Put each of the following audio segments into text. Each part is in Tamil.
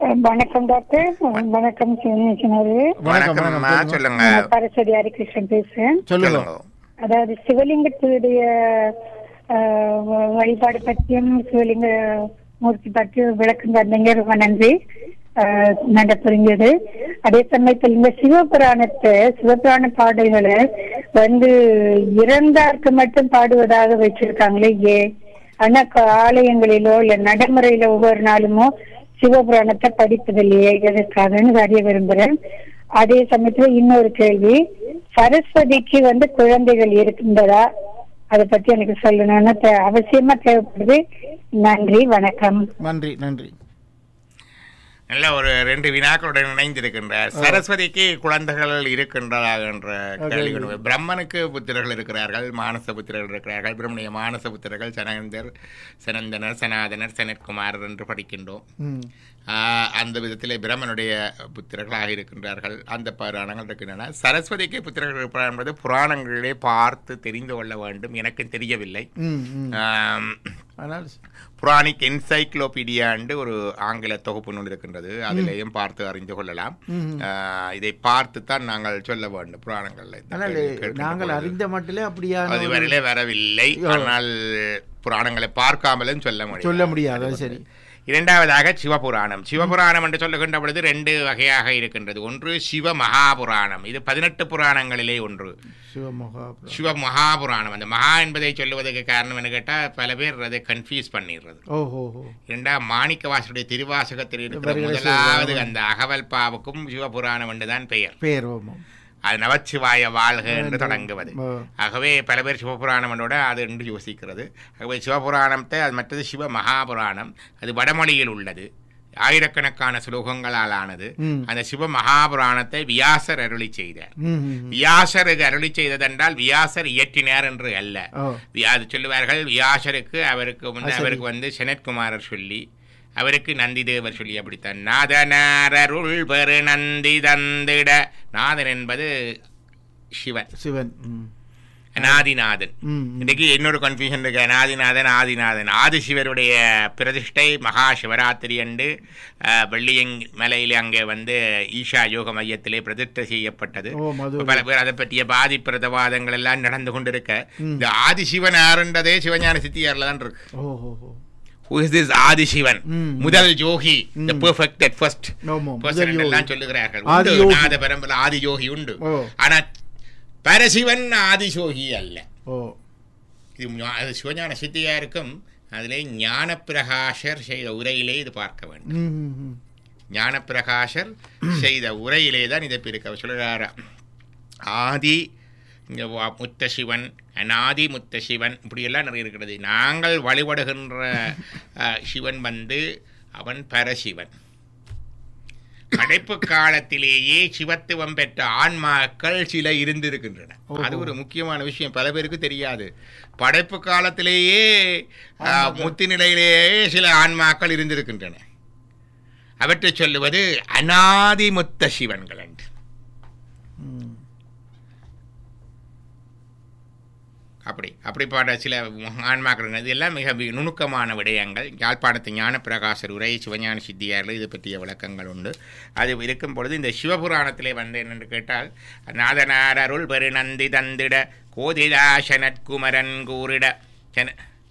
அஹ், வணக்கம் டாக்டர் வணக்கம் சிவனேசனரு வணக்கம் வணக்கம் அம்மா சொல்லுங்க. சொல்லுங்க பரஸ்வதி ஹரிகிருஷ்ணன் பேசுறேன் சொல்லுங்க அதாவது சிவலிங்கத்துடைய அஹ், வ- வழிபாடு பற்றியும் சிவலிங்க மூர்த்தி பற்றியும் விளக்கம் தந்தீங்க ரொம்ப நன்றி அஹ், நல்ல புரிஞ்சது அதே சமயத்தில் இந்த சிவபுராணத்தை சிவபுராண பாடல்களை வந்து இறந்தாருக்கு மட்டும் பாடுவதாக வச்சிருக்காங்களே ஏ ஆனா க- ஆலயங்களிலோ இல்ல நடைமுறையில ஒவ்வொரு நாளுமோ சிவபுராணத்தை படிப்பதில்லையே எதற்காகன்னு அறிய விரும்புறேன் அதே சமயத்துல இன்னொரு கேள்வி சரஸ்வதிக்கு வந்து குழந்தைகள் இருக்கின்றதா அதை பத்தி எனக்கு சொல்லணும்னு தே- அவசியமா தேவைப்படுது நன்றி வணக்கம் நன்றி நன்றி நல்ல ஒரு ரெண்டு வினாக்களுடன் இணைந்திருக்கின்றார் சரஸ்வதிக்கு குழந்தைகள் இருக்கின்றதா என்ற கேள்வி கொண்டு போய். பிரம்மனுக்கு புத்திரர்கள் இருக்கிறார்கள் மானச புத்திரர்கள் இருக்கிறார்கள் பிரம்மனுடைய மானச புத்திரர்கள் சனந்தர் சனந்தனர் சனாதனர் சனத்குமாரர் என்று படிக்கின்றோம் ம் ஆஹ் அந்த விதத்திலே பிரம்மனுடைய புத்திரர்களாக இருக்கின்றார்கள் அந்த புராணங்கள் இருக்கின்றன சரஸ்வதிக்கு புத்திரர்கள் இருக்கிறார் என்பது புராணங்களிலே பார்த்து தெரிந்து கொள்ள வேண்டும் எனக்கு தெரியவில்லை ம் ம் ஆம், ஆனால் புராணிக் என்சைக்ளோபீடியா என்று ஒரு ஆங்கில தொகுப்பு நூல் இருக்கின்றது அதிலேயும் பார்த்து அறிந்து கொள்ளலாம் ம். ஆஹ் இதை பார்த்து தான் நாங்கள் சொல்ல வேண்டும் புராணங்கள்ல இந்த ஆனால் கேள்வி கேட்கின்ற நாங்கள் பொழுது. அறிந்த மட்டிலே அப்படியான ஒரு- அதுவரையிலே வரவில்லை ஆனால் புராணங்களை பார்க்காமலும் சொல்ல முடியும் சொல்ல முடியாது அது சரி இரண்டாவதாக சிவபுராணம் சிவபுராணம் என்று சொல்லுகின்ற பொழுது ரெண்டு வகையாக இருக்கின்றது ஒன்று சிவ மகாபுராணம் இது பதினெட்டு புராணங்களிலே ஒன்று சிவமகாபுரம் சிவ மகாபுராணம் அந்த மகா என்பதை சொல்லுவதற்கு காரணம் என்ன கேட்டால் பல பேர் அதை கன்ஃபியூஸ் பண்ணிடுறது ஓஹோ ஹோ இரண்டாம் மாணிக்கவாசருடைய திருவாசகத்தில் இருக்கிற வருகிற முதலாவது அந்த அகவல் பாவுக்கும் சிவபுராணம் என்றுதான் பெயர் பேர் ஓமம் அது நமச்சிவாய வாழ்க என்று தொடங்குவது ஓ. ஆகவே பல பேர் சிவபுராணம் என்றோட அது என்று யோசிக்கிறது ஆகவே சிவபுராணத்தை அது மற்றது சிவ மகாபுராணம் அது வடமொழியில் உள்ளது ஆயிரக்கணக்கான ஸ்லோகங்களால் ஆனது ம். அந்த சிவ மகாபுராணத்தை வியாசர் அருளி செய்தார் ம், ம், ம். வியாசர் இது அருளி செய்ததென்றால் வியாசர் இயற்றினார் என்று அல்ல ஓ வி- அது சொல்லுவார்கள் வியாசருக்கு அவருக்கு வந்து ஆ, சரி. அவருக்கு வந்து செனத்குமாரர் சொல்லி அவருக்கு நந்திதேவர் சொல்லி அப்படித்தான் நாதனாரருள் பெரு நந்தி தந்திட நாதன் என்பது சிவன் சிவன் ம் அநாதிநாதன் ம், ம். இன்னைக்கு இன்னொரு கன்ஃபியூஷன் இருக்கு அநாதிநாதன் ஆதிநாதன் ஆதிசிவருடைய பிரதிஷ்டை மகா சிவராத்திரி அன்று அஹ், வெள்ளியங் மலையிலே அங்கே வந்து ஈஷா யோக மையத்திலே பிரதிஷ்டை செய்யப்பட்டது ஓ மது பல பேர் அதை பற்றிய பாதி பிரதவாதங்கள் எல்லாம் நடந்து கொண்டிருக்க இந்த ஆதிசிவன் யாருன்றதே சிவஞான சித்தியார்ல தான் இருக்கு ஓஹோ ஹோ Who is this ஆதிசிவன் ம். முதல் யோகி the ம். perfect at first ஆமாம், person முதல் யோகி. எல்லாம் சொல்லுகிறார்கள் ஆதி உண்டு யோகி. நாத பரம்பரை ஆதி யோகி உண்டு ஓ ஆனா பரசிவன் ஆதிசோகி அல்ல ஓ இது ஞா- அது சிவஞான சித்தியாருக்கும் அதிலே ஞானப்பிரகாசர் செய்த உரையிலே இது பார்க்க வேண்டும் ம், ம், ம். ஞானப்பிரகாசர் செய்த உரையிலே தான் இதை பிரிக்க சொல்கிறார் ஆதி இங்க வா- முத்த சிவன் அநாதி முத்த சிவன் இப்படியெல்லாம் நிறைய இருக்கிறது நாங்கள் வழிபடுகின்ற அஹ், சிவன் வந்து அவன் பரசிவன் படைப்பு காலத்திலேயே சிவத்துவம் பெற்ற ஆன்மாக்கள் சில இருந்திருக்கின்றன அது ஒரு முக்கியமான விஷயம் பல பேருக்கு தெரியாது படைப்பு காலத்திலேயே அஹ், முத்தி நிலையிலேயே சில ஆன்மாக்கள் இருந்திருக்கின்றன அவற்றை சொல்லுவது அநாதிமுத்த சிவன்கள் என்று ம். அப்படி அப்படிப்பட்ட சில ஆன்மாக்கள் இது எல்லாம் மிக வி- நுணுக்கமான விடயங்கள் யாழ்ப்பாணத்து ஞானப்பிரகாசர் உரை சிவஞான சித்தியாரில் இது பற்றிய விளக்கங்கள் உண்டு அது இருக்கும் பொழுது இந்த சிவபுராணத்திலே வந்து என்னென்று கேட்டால் நாதனார் அருள் பெருநந்தி தந்திட கோதிலாசனற்குமரன் கூறிட சென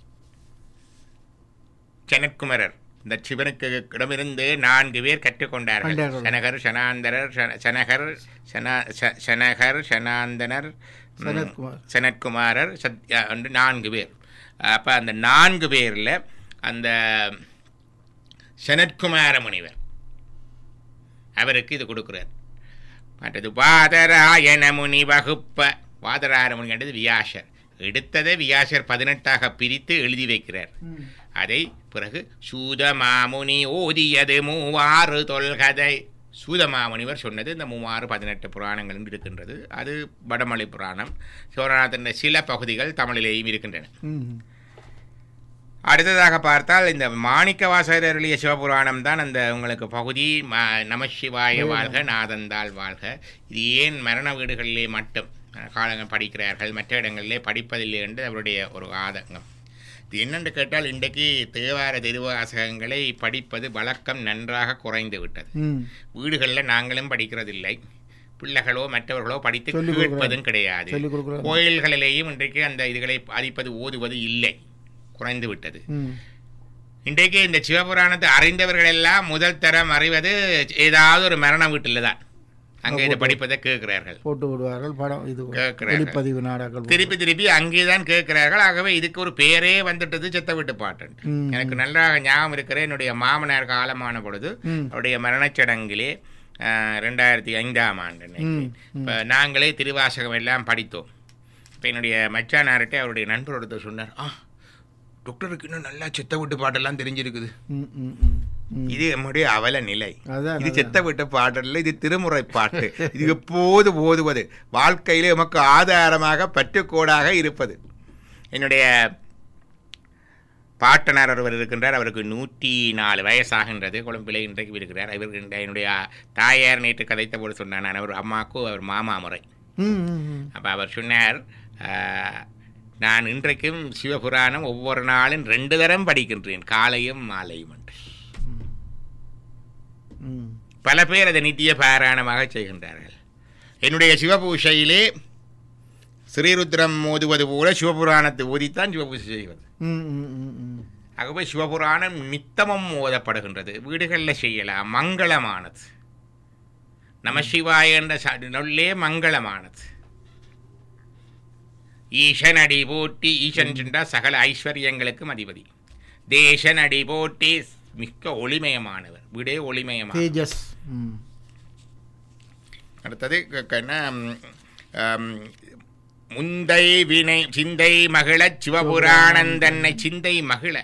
சனத்குமரர் இந்த சிவனுக்கு இடமிருந்து நான்கு பேர் கற்றுக்கொண்டார்கள் கண்டார்கள். சனகர் சனாந்தரர் சன- சனகர் சனா ச- சனகர் சனாந்தனர் ம், சனத்குமார். சனத்குமாரர் சத்யா என்று நான்கு பேர் அப்போ அந்த நான்கு பேரில் அந்த சனத்குமார முனிவர் அவருக்கு இது கொடுக்குறார் மற்றது வாதராயண முனி வகுப்ப வாதராயண முனி கண்டது வியாசர் எடுத்ததை வியாசர் பதினெட்டாக பிரித்து எழுதி வைக்கிறார் ம். அதை பிறகு சூதமாமுனி ஓதியது மூவாறு தொல்கதை சூதமாமுனிவர் சொன்னது இந்த மூவாறு பதினெட்டு புராணங்கள் என்று இருக்கின்றது அது வடமொழி புராணம் சிவநாதன் சில பகுதிகள் தமிழிலேயும் இருக்கின்றன ம். அடுத்ததாக பார்த்தால் இந்த மாணிக்க வாசகர் அருளிய சிவபுராணம் தான் அந்த உங்களுக்கு பகுதி ம- நமசிவாய வாழ்க நாதந்தாள் வாழ்க இது ஏன் மரண வீடுகளிலே மட்டும் காலங்கள் படிக்கிறார்கள் மற்ற இடங்களிலே படிப்பதில்லை என்று அவருடைய ஒரு ஆதங்கம் இது என்னென்று கேட்டால் இன்றைக்கு தேவார திருவாசகங்களை படிப்பது வழக்கம் நன்றாக குறைந்து விட்டது ம் வீடுகளில் நாங்களும் படிக்கிறதில்லை பிள்ளைகளோ மற்றவர்களோ படித்து சொல்லிக் கேட்பதும் கிடையாது சொல்லிக் கொடுக்குறாங்க கோயில்களிலேயும் இன்றைக்கு அந்த இதுகளை பாதிப்பது ஓதுவது இல்லை குறைந்து விட்டது ம் இன்றைக்கு இந்த சிவபுராணத்தை அறிந்தவர்கள் எல்லாம் முதல் தரம் அறிவது ஏதாவது ஒரு மரண வீட்டில் தான் அங்கே இதை படிப்பதை கேட்கிறார்கள் போட்டு விடுவார்கள் படம் இது கேட்கிறார்கள். ஒளிப்பதிவு நாடகங்கள் திருப்பி திருப்பி அங்கே தான் கேட்கிறார்கள் ஆகவே இதுக்கு ஒரு பேரே வந்துட்டது செத்த வீட்டு பாட்டு ம். எனக்கு நன்றாக ஞாபகம் இருக்கிற என்னுடைய மாமனார் காலமான பொழுது ம். அவருடைய மரணச் சடங்கிலே ஆஹ், ரெண்டாயிரத்தி ஐந்தாம் ஆண்டு ம், இப்போ நாங்களே திருவாசகம் எல்லாம் படித்தோம் இப்போ என்னுடைய மச்சானார்கிட்ட அவருடைய நண்பர் ஒருத்தர் சொன்னார் ஆ டாக்டருக்கு இன்னும் நல்லா செத்த வீட்டு பாட்டெல்லாம் தெரிஞ்சிருக்குது ம் ம் ம் ம் இது நம்முடைய அவல நிலை அதான் இது அதான். செத்த வீட்டு பாடல்ல இது திருமுறை பாட்டு இது எப்போது ஓதுவது வாழ்க்கையிலே எமக்கு ஆதாரமாக பற்றுக்கோடாக இருப்பது என்னுடைய பாட்டனார் ஒருவர் இருக்கின்றார் அவருக்கு நூற்றி நாலு வயசாகின்றது கொழும்பிலே இன்றைக்கு இருக்கிறார் அவர் இந்த என்னுடைய தாயார் நேற்று கதைத்த போது சொன்னார் நான் அவர் அம்மாவுக்கும் அவர் மாமா முறை ம் ம் ம் அப்போ அவர் சொன்னார் ஆஹ், நான் இன்றைக்கும் சிவபுராணம் ஒவ்வொரு நாளும் ரெண்டு தரம் படிக்கின்றேன் காலையும் மாலையும் என்று ம் பல பேர் அதை நித்திய பாராயணமாக செய்கின்றார்கள் என்னுடைய சிவபூஷையிலே ஸ்ரீருத்ரம் ஓதுவது போல சிவபுராணத்தை ஓதித்தான் சிவபூஜை செய்வது ம் ம் ம் ம் ஆகவே சிவபுராணம் நித்தமும் ஓதப்படுகின்றது வீடுகளில் செய்யலாம் மங்களமானது நம சிவாய என்ற ச- நொல்லே மங்களமானது ஈசன் அடி போட்டி ஈசன் சென்றா சகல ஐஸ்வர்யங்களுக்கும் அதிபதி தேசன் அடி போட்டி மிக்க ஒளிமயமானவர் வீடே ஒளிமயமான தேஜஸ் ம் அடுத்தது க- க- என்ன ம், ஆம், முந்தை வினை சிந்தை மகிழ சிவபுராணந்தன்னை சிந்தை மகிழ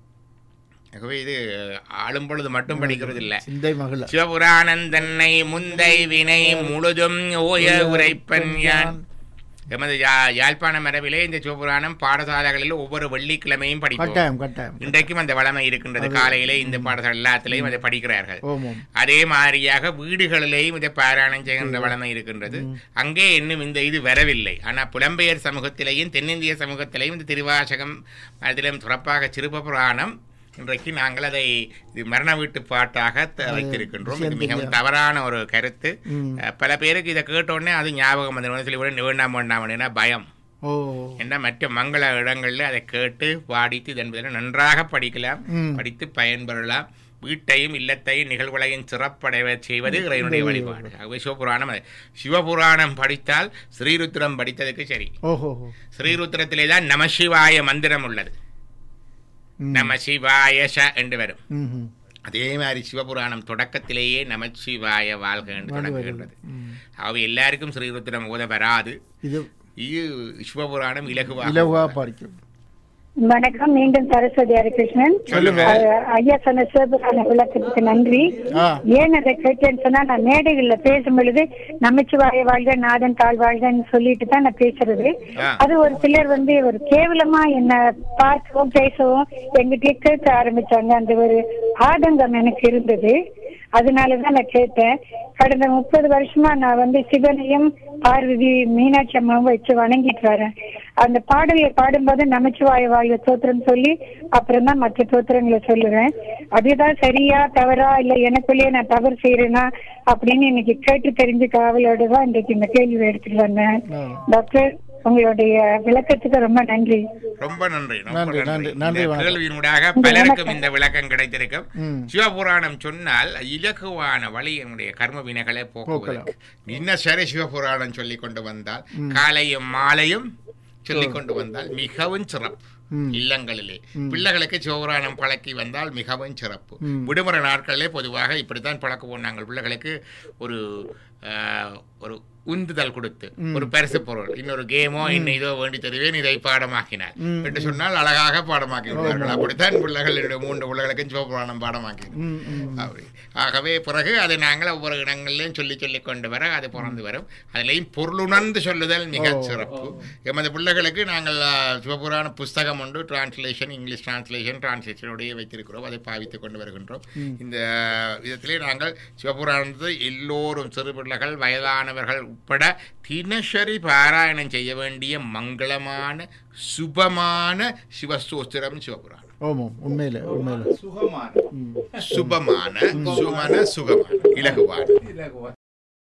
ஆகவே இது ஆளும் பொழுது மட்டும் படிக்கிறது இல்லை சிந்தை மகள சிவபுராணந்தன்னை முந்தை வினை முழுதும் ஓய உரைப்பன் யான் எமது யா யாழ்ப்பாண மரபிலே இந்த சிவபுராணம் பாடசாலைகளில் ஒவ்வொரு வெள்ளிக்கிழமையும் படிப்போம் கட்டாயம் கட்டாயம் இன்றைக்கும் அந்த வளமை இருக்கின்றது காலையிலே இந்த பாடசாலை எல்லாத்திலையும் அதை படிக்கிறார்கள் ஓம் ஓம் அதே மாதிரியாக வீடுகளிலேயும் இதை பாராயணம் செய்கின்ற வளமை இருக்கின்றது அங்கே இன்னும் இந்த இது வரவில்லை ஆனால் புலம்பெயர் சமூகத்திலேயும் தென்னிந்திய சமூகத்திலேயும் இந்த திருவாசகம் அதிலும் சிறப்பாக சிறுப புராணம் இன்றைக்கு நாங்கள் அதை இது மரண வீட்டு பாட்டாக த- வைத்திருக்கின்றோம் இது விஷயம் மிகவும் தெரியாது. தவறான ஒரு கருத்து ம் அஹ், பல பேருக்கு இதை கேட்ட உடனே அது ஞாபகம் வந்து சொல்லி விட வேண்டாம் வேண்டாம் ஏன்னா பயம் ஓ என்ன மற்ற மங்கள இடங்களில் அதை கேட்டு பாடித்து என்பதில் நன்றாக படிக்கலாம் ம் படித்து பயன்பெறலாம் வீட்டையும் இல்லத்தையும் நிகழ்வுகளையும் சிறப்படைய செய்வது இறைவனுடைய வழிபாடு ஆகவே சிவபுராணம் அது. சிவபுராணம் படித்தால் ஸ்ரீருத்ரம் படித்ததுக்கு சரி ஓஹோ ஸ்ரீருத்ரத்திலே தான் நமசிவாய மந்திரம் உள்ளது ம். நம சிவாய ச என்று வரும் ம் ம் அதே மாதிரி சிவபுராணம் தொடக்கத்திலேயே நமச்சிவாய வாழ்க என்று வந்து தொடங்குகின்றது வருது. ம். அவை எல்லாருக்கும் ஸ்ரீருத்ரம் ஓத வராது இது இது சிவபுராணம் இலகுவாக இலவா படிக்கும் வணக்கம் மீண்டும் சரஸ்வதி ஹரிகிருஷ்ணன் சொல்லுங்க. அஹ், ஐயா சொன்ன சிவபுராண விளக்கத்துக்கு நன்றி ஆ ஏன் அதை கேட்டேன்னு சொன்னா நான் மேடைகள்ல பேசும் பொழுது நமச்சிவாய வாழ்க நாதன் தாழ் வாழ்கன்னு சொல்லிட்டு தான் நான் பேசுறது ஆ. அது ஒரு சிலர் வந்து ஒரு கேவலமா என்ன பார்க்கவும் பேசவும் எங்கிட்டயே கேட்க ஆரம்பிச்சாங்க அந்த ஒரு ஆதங்கம் எனக்கு இருந்தது அதனாலதான் நான் கேட்டேன் கடந்த முப்பது வருஷமா நான் வந்து சிவனையும் பார்வதி மீனாட்சி அம்மாவும் வச்சு வணங்கிட்டு வரேன் அந்த பாடலை பாடும்போது நமச்சிவாய வாழ்க தோத்திரம் சொல்லி அப்புறம் தான் மற்ற தோத்திரங்களை சொல்லுவேன் அதுதான் சரியா தவறா இல்ல எனக்குள்ளேயே நான் தவறு செய்யறேனா அப்படின்னு இன்னைக்கு கேட்டு தெரிஞ்ச காவலோட தான் இன்றைக்கு இந்த கேள்வி எடுத்துட்டு வந்தேன் ஆ. டாக்டர் உங்களுடைய விளக்கத்துக்கு ரொம்ப நன்றி ரொம்ப நன்றி ரொம்ப நன்றி, நன்றி, நன்றி, இந்த வணக்கம். கேள்வியினூடாக பலருக்கும் இந்த விளக்கம் கிடைத்திருக்கும் ம் சிவபுராணம் சொன்னால் இலகுவான வழி என்னுடைய கர்ம வினைகளை போக்குவதற்கு இன்னும் சரி சிவபுராணம் சொல்லி கொண்டு வந்தால் காலையும் மாலையும் சொல்லி கொண்டு வந்தால் மிகவும் சிறப்பு ம். இல்லங்களிலே பிள்ளைகளுக்கு சிவபுராணம் பழக்கி வந்தால் மிகவும் சிறப்பு ம். விடுமுறை நாட்களிலே பொதுவாக இப்படித்தான் பழக்குவோம் நாங்கள் பிள்ளைகளுக்கு ஒரு ஆஹ், ஒரு உந்துதல் கொடுத்து ஒரு பரிசு பொருள் இன்னொரு கேமோ இன்னும் இதோ வேண்டி தருவேன் இதை பாடமாக்கினார் ம். என்று சொன்னால் அழகாக பாடமாக்கி விடுவார்கள் அப்படித்தான் பிள்ளைகள் என்னுடைய மூன்று பிள்ளைகளுக்கும் சிவபுராணம் பாடமாக்கி ம் ம் அப்படி ஆகவே பிறகு அதை நாங்கள் ஒவ்வொரு இடங்களிலும் சொல்லி சொல்லி கொண்டு வர அது பிறந்து வரும் அதிலையும் பொருளுணர்ந்து சொல்லுதல் மிக சிறப்பு எமது பிள்ளைகளுக்கு நாங்கள் ஆ, சிவபுராண புஸ்தகம் உண்டு டிரான்ஸ்லேஷன் இங்கிலீஷ் டிரான்ஸ்லேஷன் டிரான்ஸ்லேஷனோடையே வைத்திருக்கிறோம் அதை பாவித்துக் கொண்டு வருகின்றோம் இந்த விதத்திலே நாங்கள் சிவபுராணத்தை எல்லோரும் சிறு பிள்ளை பிள்ளைகள் வயதானவர்கள் உட்பட தினசரி பாராயணம் செய்ய வேண்டிய மங்களமான சுபமான சிவஸ்தோத்திரம் சிவபுராணம் ஓமம் உண்மையில உண்மையில சுகமான ம். சுபமான சுமன சுகமான இலகுவான இலகுவா